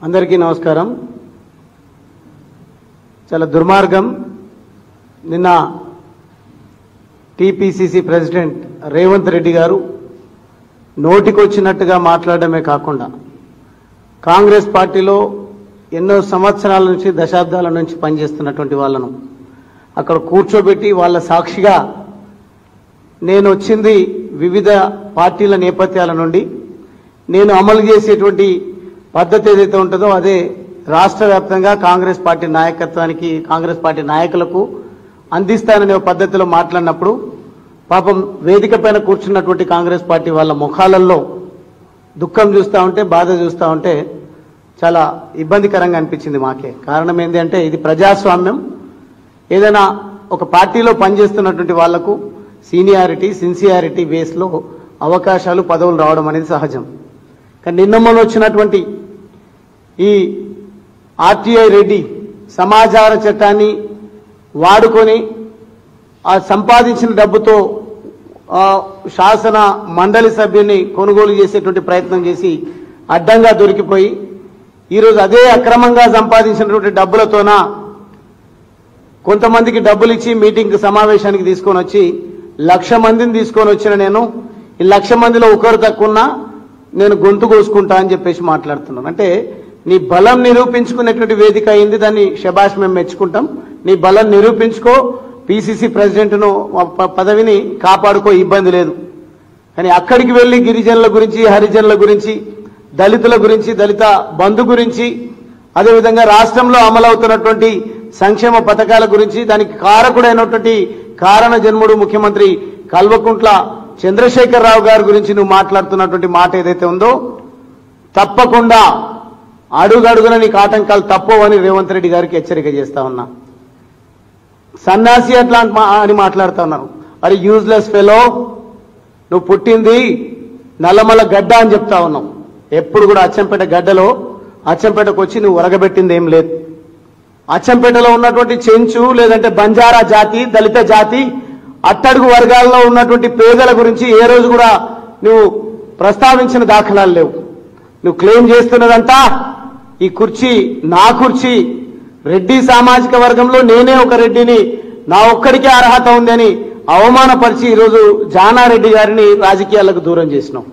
అందరికీ నమస్కారం చాలా దుర్మార్గం నిన్న టీపీసీసీ ప్రెసిడెంట్ రేవంత్ రెడ్డి గారు నోటికొచ్చినట్టుగా మాట్లాడమే కాకుండా కాంగ్రెస్ పార్టీలో ఎన్నో సంవత్సరాల నుంచి దశాబ్దాల నుంచి పనిచేస్తున్నటువంటి వాళ్ళను అక్కడ కూర్చోబెట్టి వాళ్ళ సాక్షిగా నేను వచ్చింది వివిధ పార్టీల నేపథ్యాల నుండి నేను అమలు చేసేటువంటి పద్ధతి ఏదైతే ఉంటుందో అదే రాష్ట్ర వ్యాప్తంగా కాంగ్రెస్ పార్టీ నాయకత్వానికి కాంగ్రెస్ పార్టీ నాయకులకు అందిస్తాననే ఒక పద్ధతిలో మాట్లాడినప్పుడు పాపం వేదిక పైన కూర్చున్నటువంటి కాంగ్రెస్ పార్టీ వాళ్ళ ముఖాలలో దుఃఖం చూస్తూ ఉంటే బాధ చూస్తూ ఉంటే చాలా ఇబ్బందికరంగా అనిపించింది మాకే కారణం ఏంటి అంటే ఇది ప్రజాస్వామ్యం ఏదైనా ఒక పార్టీలో పనిచేస్తున్నటువంటి వాళ్లకు సీనియారిటీ సిన్సియారిటీ బేస్లో అవకాశాలు పదవులు రావడం అనేది సహజం కానీ నిన్న మొన్న వచ్చినటువంటి ఈ ఆర్టీఐ రెడ్డి సమాచార చట్టాన్ని వాడుకొని ఆ సంపాదించిన డబ్బుతో ఆ, శాసన మండలి సభ్యుని కొనుగోలు చేసేటువంటి ప్రయత్నం చేసి అడ్డంగా దొరికిపోయి ఈరోజు అదే అక్రమంగా సంపాదించినటువంటి డబ్బులతోన కొంతమందికి డబ్బులు ఇచ్చి మీటింగ్ సమావేశానికి తీసుకొని వచ్చి లక్ష మందిని తీసుకొని వచ్చిన నేను ఈ లక్ష మందిలో ఒకరు తక్కువన్నా నేను గొంతు కోసుకుంటా అని చెప్పేసి మాట్లాడుతున్నాను అంటే నీ బలం నిరూపించుకునేటువంటి వేదిక అయింది దాన్ని శబాష్ మేము మెచ్చుకుంటాం నీ బలం నిరూపించుకో పిసిసి ప్రెసిడెంట్ను ప- పదవిని కాపాడుకో ఇబ్బంది లేదు కానీ అక్కడికి వెళ్ళి గిరిజనుల గురించి హరిజనుల గురించి దళితుల గురించి దళిత బంధు గురించి అదేవిధంగా రాష్ట్రంలో అమలవుతున్నటువంటి సంక్షేమ పథకాల గురించి దానికి కారకుడైనటువంటి కారణ జన్ముడు ముఖ్యమంత్రి కల్వకుంట్ల చంద్రశేఖరరావు గారి గురించి నువ్వు మాట్లాడుతున్నటువంటి మాట ఏదైతే ఉందో తప్పకుండా అడుగడుగున నీకు ఆటంకాలు తప్పవని రేవంత్ రెడ్డి గారికి హెచ్చరిక చేస్తా ఉన్నా సన్యాసి అట్లా అని మా- అని మాట్లాడుతా ఉన్నారు అరే యూజ్లెస్ ఫెలో నువ్వు పుట్టింది నల్లమల గడ్డ అని చెప్తా ఉన్నావు ఎప్పుడు కూడా అచ్చంపేట గడ్డలో అచ్చంపేటకు వచ్చి నువ్వు ఉరగబెట్టింది ఏం లేదు అచ్చంపేటలో ఉన్నటువంటి చెంచు లేదంటే బంజారా జాతి దళిత జాతి అట్టడుగు వర్గాల్లో ఉన్నటువంటి పేదల గురించి ఏ రోజు కూడా నువ్వు ప్రస్తావించిన దాఖలాలు లేవు నువ్వు క్లెయిమ్ చేస్తున్నదంతా ఈ కుర్చీ నా కుర్చీ రెడ్డి సామాజిక వర్గంలో నేనే ఒక రెడ్డిని నా ఒక్కడికే అర్హత ఉందని అవమానపరిచి ఈరోజు జానారెడ్డి గారిని రాజకీయాలకు దూరం చేసినాం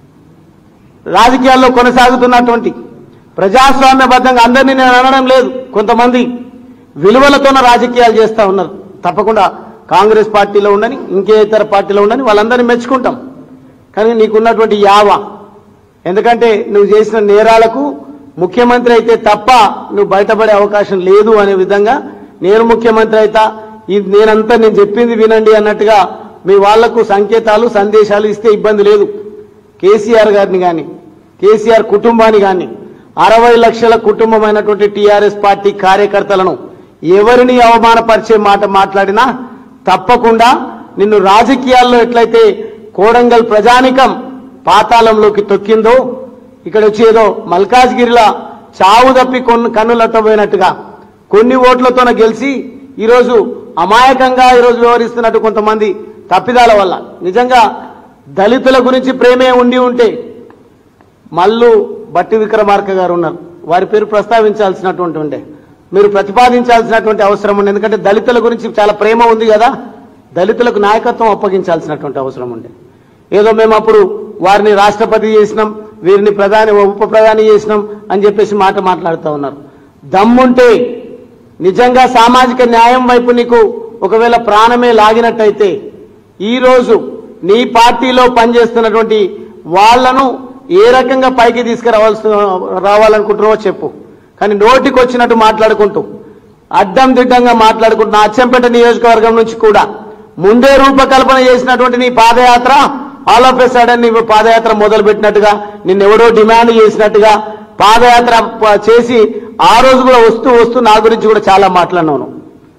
రాజకీయాల్లో కొనసాగుతున్నటువంటి ప్రజాస్వామ్యబద్ధంగా అందరినీ నేను అనడం లేదు కొంతమంది విలువలతోన రాజకీయాలు చేస్తా ఉన్నారు తప్పకుండా కాంగ్రెస్ పార్టీలో ఉండని ఇంకే ఇతర పార్టీలో ఉండని వాళ్ళందరినీ మెచ్చుకుంటాం కానీ నీకున్నటువంటి యావ ఎందుకంటే నువ్వు చేసిన నేరాలకు ముఖ్యమంత్రి అయితే తప్ప నువ్వు బయటపడే అవకాశం లేదు అనే విధంగా నేను ముఖ్యమంత్రి అయితా ఇది నేనంతా నేను చెప్పింది వినండి అన్నట్టుగా మీ వాళ్లకు సంకేతాలు సందేశాలు ఇస్తే ఇబ్బంది లేదు కేసీఆర్ గారిని కానీ కేసీఆర్ కుటుంబాన్ని కానీ అరవై లక్షల కుటుంబమైనటువంటి టీఆర్ఎస్ పార్టీ కార్యకర్తలను ఎవరిని అవమానపరిచే మాట మాట్లాడినా తప్పకుండా నిన్ను రాజకీయాల్లో ఎట్లయితే కోడంగల్ ప్రజానికం పాతాళంలోకి తొక్కిందో ఇక్కడ వచ్చి ఏదో మల్కాజ్గిరిలా చావు తప్పి కొన్ని కన్నులట్టబోయినట్టుగా కొన్ని ఓట్లతోన గెలిచి ఈరోజు అమాయకంగా ఈరోజు వ్యవహరిస్తున్నట్టు కొంతమంది తప్పిదాల వల్ల నిజంగా దళితుల గురించి ప్రేమే ఉండి ఉంటే మల్లు బట్టి విక్రమార్క గారు ఉన్నారు వారి పేరు ప్రస్తావించాల్సినటువంటి ఉండే మీరు ప్రతిపాదించాల్సినటువంటి అవసరం ఉంది ఎందుకంటే దళితుల గురించి చాలా ప్రేమ ఉంది కదా దళితులకు నాయకత్వం అప్పగించాల్సినటువంటి అవసరం ఉండే ఏదో మేము అప్పుడు వారిని రాష్ట్రపతి చేసినాం వీరిని ప్రధాని ఉప ప్రధాని చేసినాం అని చెప్పేసి మాట మాట్లాడుతూ ఉన్నారు దమ్ముంటే నిజంగా సామాజిక న్యాయం వైపు నీకు ఒకవేళ ప్రాణమే లాగినట్టయితే ఈ రోజు నీ పార్టీలో పనిచేస్తున్నటువంటి వాళ్లను ఏ రకంగా పైకి తీసుకురావాల్సి రావాలనుకుంటున్నావో చెప్పు కానీ నోటికి వచ్చినట్టు మాట్లాడుకుంటూ అడ్డం దిడ్డంగా మాట్లాడుకుంటూ నా అచ్చంపేట నియోజకవర్గం నుంచి కూడా ముందే రూపకల్పన చేసినటువంటి నీ పాదయాత్ర ఆల్ ఆఫ్ ఎ సడన్ నీ పాదయాత్ర మొదలు పెట్టినట్టుగా నిన్నెవడో డిమాండ్ చేసినట్టుగా పాదయాత్ర ప- చేసి ఆ రోజు కూడా వస్తూ వస్తూ నా గురించి కూడా చాలా మాట్లాడినాను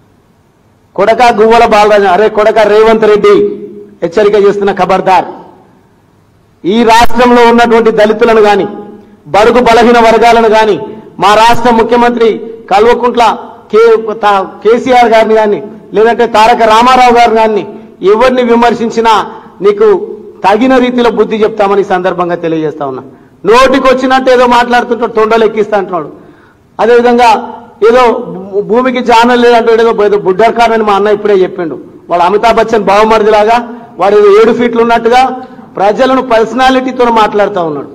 కొడక గువ్వల బాలరాజు అరే కొడక రేవంత్ రెడ్డి హెచ్చరిక చేస్తున్న ఖబర్దార్ ఈ రాష్ట్రంలో ఉన్నటువంటి దళితులను గాని బడుగు బలహీన వర్గాలను గాని మా రాష్ట్ర ముఖ్యమంత్రి కల్వకుంట్ల కే తా- కేసీఆర్ గారిని గాని లేదంటే తారక రామారావు గారిని గాని ఎవరిని విమర్శించినా నీకు తగిన రీతిలో బుద్ధి చెప్తామని ఈ సందర్భంగా తెలియజేస్తా ఉన్నా నోటికి వచ్చినట్టు ఏదో మాట్లాడుతుంటాడు తొండలు ఎక్కిస్తా అంటున్నాడు అదేవిధంగా ఏదో భూ- భూమికి జానం లేదంటాడు ఏదో ఏదో బుడ్డర్కార్ అని మా అన్న ఇప్పుడే చెప్పిండు వాడు అమితాబ్ బచ్చన్ బావమరిదిలాగా వాడు ఏదో ఏడు ఫీట్లు ఉన్నట్టుగా ప్రజలను పర్సనాలిటీతో మాట్లాడుతూ ఉన్నాడు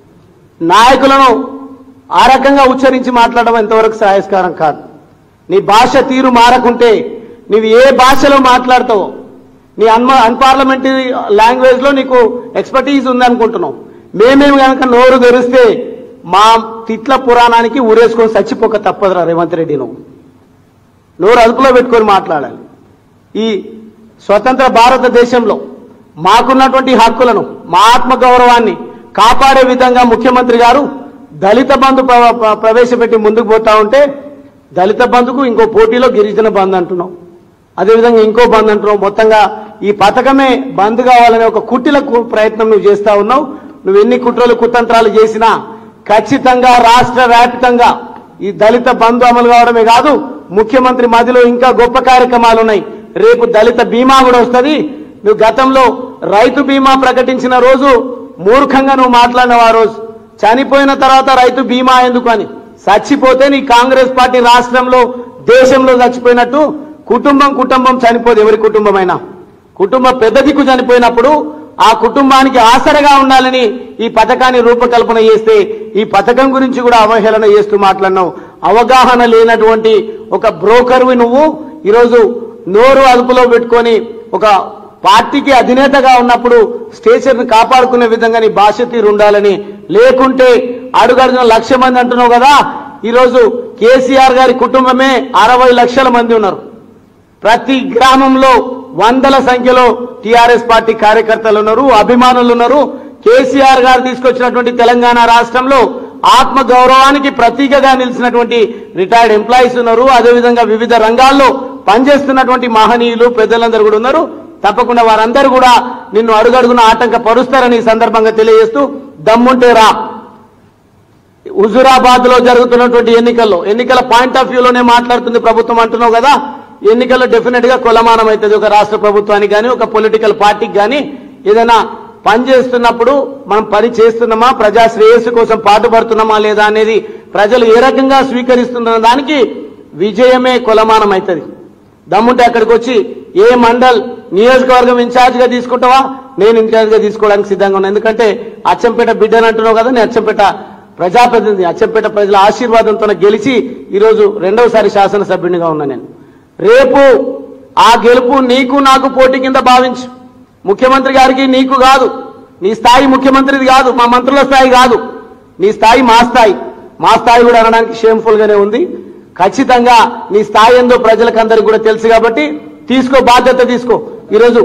నాయకులను ఆ రకంగా ఉచ్చరించి మాట్లాడడం ఎంతవరకు శ్రాయస్కారం కాదు నీ భాష తీరు మారకుంటే నీవు ఏ భాషలో మాట్లాడతావో నీ అన్మ అన్పార్లమెంటరీ లాంగ్వేజ్ లో నీకు ఎక్స్పర్టీజ్ ఉందనుకుంటున్నావు మేమేమి కనుక నోరు తెరిస్తే మా తిట్ల పురాణానికి ఊరేసుకొని చచ్చిపోక తప్పదురా రేవంత్ రెడ్డి నువ్వు నోరు అదుపులో పెట్టుకొని మాట్లాడాలి ఈ స్వతంత్ర భారతదేశంలో మాకున్నటువంటి హక్కులను మా ఆత్మ గౌరవాన్ని కాపాడే విధంగా ముఖ్యమంత్రి గారు దళిత బంధు ప్ర- ప్ర- ప్రవేశపెట్టి ముందుకు పోతా ఉంటే దళిత బంధుకు ఇంకో పోటీలో గిరిజన బంద్ అంటున్నాం అదేవిధంగా ఇంకో బంద్ అంటున్నావు మొత్తంగా ఈ పథకమే బంద్ కావాలనే ఒక కుట్టిల కు- ప్రయత్నం నువ్వు చేస్తా ఉన్నావు నువ్వు ఎన్ని కుట్రలు కుతంత్రాలు చేసినా ఖచ్చితంగా రాష్ట్ర వ్యాప్తంగా ఈ దళిత బంధు అమలు కావడమే కాదు ముఖ్యమంత్రి మధ్యలో ఇంకా గొప్ప కార్యక్రమాలు ఉన్నాయి రేపు దళిత బీమా కూడా వస్తుంది నువ్వు గతంలో రైతు బీమా ప్రకటించిన రోజు మూర్ఖంగా నువ్వు మాట్లాడినావు ఆ రోజు చనిపోయిన తర్వాత రైతు బీమా ఎందుకు అని చచ్చిపోతే నీ కాంగ్రెస్ పార్టీ రాష్ట్రంలో దేశంలో చచ్చిపోయినట్టు కుటుంబం కుటుంబం చనిపోదు ఎవరి కుటుంబమైనా కుటుంబ పెద్ద దిక్కు చనిపోయినప్పుడు ఆ కుటుంబానికి ఆసరగా ఉండాలని ఈ పథకాన్ని రూపకల్పన చేస్తే ఈ పథకం గురించి కూడా అవహేళన చేస్తూ మాట్లాడినావు అవగాహన లేనటువంటి ఒక బ్రోకర్వి నువ్వు ఈరోజు నోరు అదుపులో పెట్టుకొని ఒక పార్టీకి అధినేతగా ఉన్నప్పుడు స్టేచర్ని కాపాడుకునే విధంగా నీ భాష తీరు ఉండాలని లేకుంటే అడుగడుగున లక్ష మంది అంటున్నావు కదా ఈరోజు కేసీఆర్ గారి కుటుంబమే అరవై లక్షల మంది ఉన్నారు ప్రతి గ్రామంలో వందల సంఖ్యలో టిఆర్ఎస్ పార్టీ కార్యకర్తలు ఉన్నారు అభిమానులు ఉన్నారు కేసీఆర్ గారు తీసుకొచ్చినటువంటి తెలంగాణ రాష్ట్రంలో ఆత్మ గౌరవానికి ప్రతీకగా నిలిచినటువంటి రిటైర్డ్ ఎంప్లాయీస్ ఉన్నారు అదేవిధంగా వివిధ రంగాల్లో పనిచేస్తున్నటువంటి మహనీయులు పెద్దలందరూ కూడా ఉన్నారు తప్పకుండా వారందరూ కూడా నిన్ను అడుగడుగున ఆటంక పరుస్తారని ఈ సందర్భంగా తెలియజేస్తూ దమ్ముంటే రా హుజురాబాద్ లో జరుగుతున్నటువంటి ఎన్నికల్లో ఎన్నికల పాయింట్ ఆఫ్ వ్యూలోనే మాట్లాడుతుంది ప్రభుత్వం అంటున్నావు కదా ఎన్నికల్లో డెఫినెట్ గా కొలమానం అవుతుంది ఒక రాష్ట్ర ప్రభుత్వానికి కానీ ఒక పొలిటికల్ పార్టీకి కానీ ఏదైనా పని చేస్తున్నప్పుడు మనం పని చేస్తున్నామా ప్రజా శ్రేయస్సు కోసం పాటుపడుతున్నామా లేదా అనేది ప్రజలు ఏ రకంగా స్వీకరిస్తున్న దానికి విజయమే కొలమానం అవుతుంది దమ్ముంటే అక్కడికి వచ్చి ఏ మండల్ నియోజకవర్గం ఇన్ఛార్జ్ గా తీసుకుంటావా నేను ఇన్ఛార్జ్ గా తీసుకోవడానికి సిద్ధంగా ఉన్నాను ఎందుకంటే అచ్చంపేట బిడ్డని అంటున్నావు కదా నేను అచ్చంపేట ప్రజాప్రతినిధి అచ్చంపేట ప్రజల ఆశీర్వాదంతో గెలిచి ఈరోజు రెండవసారి శాసనసభ్యునిగా ఉన్నా నేను రేపు ఆ గెలుపు నీకు నాకు పోటీ కింద భావించు ముఖ్యమంత్రి గారికి నీకు కాదు నీ స్థాయి ముఖ్యమంత్రిది కాదు మా మంత్రుల స్థాయి కాదు నీ స్థాయి మా స్థాయి మా స్థాయి కూడా అనడానికి షేమ్ఫుల్ గానే ఉంది ఖచ్చితంగా నీ స్థాయి ఏందో ప్రజలకు అందరికి కూడా తెలుసు కాబట్టి తీసుకో బాధ్యత తీసుకో ఈరోజు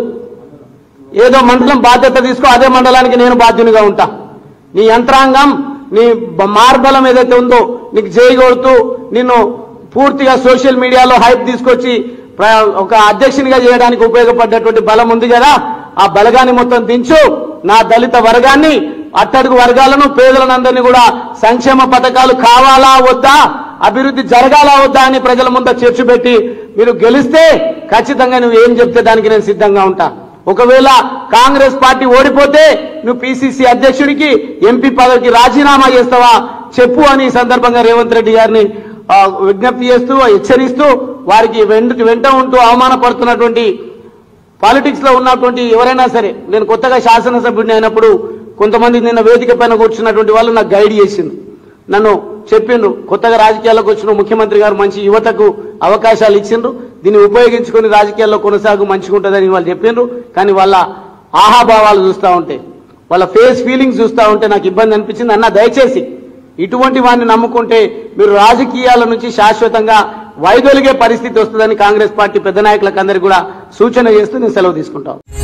ఏదో మండలం బాధ్యత తీసుకో అదే మండలానికి నేను బాధ్యునిగా ఉంటా నీ యంత్రాంగం నీ బ- మార్బలం ఏదైతే ఉందో నీకు చేయగొడుతూ నిన్ను పూర్తిగా సోషల్ మీడియాలో హైప్ తీసుకొచ్చి ప్ర- ఒక అధ్యక్షునిగా చేయడానికి ఉపయోగపడ్డటువంటి బలం ఉంది కదా ఆ బలగాన్ని మొత్తం దించు నా దళిత వర్గాన్ని అట్టడుగు వర్గాలను పేదలను అందరినీ కూడా సంక్షేమ పథకాలు కావాలా వద్దా అభివృద్ధి జరగాలా వద్దా అని ప్రజల ముందు చర్చ పెట్టి మీరు గెలిస్తే ఖచ్చితంగా నువ్వు ఏం చెప్తే దానికి నేను సిద్ధంగా ఉంటా ఒకవేళ కాంగ్రెస్ పార్టీ ఓడిపోతే నువ్వు పిసిసి అధ్యక్షుడికి ఎంపీ పదవికి రాజీనామా చేస్తావా చెప్పు అని ఈ సందర్భంగా రేవంత్ రెడ్డి గారిని ఆ, విజ్ఞప్తి చేస్తూ హెచ్చరిస్తూ వారికి వెంట వెంట ఉంటూ అవమానపడుతున్నటువంటి పాలిటిక్స్ లో ఉన్నటువంటి ఎవరైనా సరే నేను కొత్తగా శాసనసభ్యుడిని అయినప్పుడు కొంతమంది నిన్న వేదిక పైన కూర్చున్నటువంటి వాళ్ళు నాకు గైడ్ చేసింది నన్ను చెప్పిండ్రు కొత్తగా రాజకీయాల్లోకి వచ్చిన ముఖ్యమంత్రి గారు మంచి యువతకు అవకాశాలు ఇచ్చిండ్రు దీన్ని ఉపయోగించుకొని రాజకీయాల్లో కొనసాగు మంచిగుంటుందని వాళ్ళు చెప్పిండ్రు కానీ వాళ్ళ ఆహాభావాలు చూస్తూ ఉంటే వాళ్ళ ఫేస్ ఫీలింగ్స్ చూస్తూ ఉంటే నాకు ఇబ్బంది అనిపించింది అన్న దయచేసి ఇటువంటి వారిని నమ్ముకుంటే మీరు రాజకీయాల నుంచి శాశ్వతంగా వైదొలిగే పరిస్థితి వస్తుందని కాంగ్రెస్ పార్టీ పెద్ద నాయకులకు అందరికీ కూడా సూచన చేస్తూ నేను సెలవు తీసుకుంటాను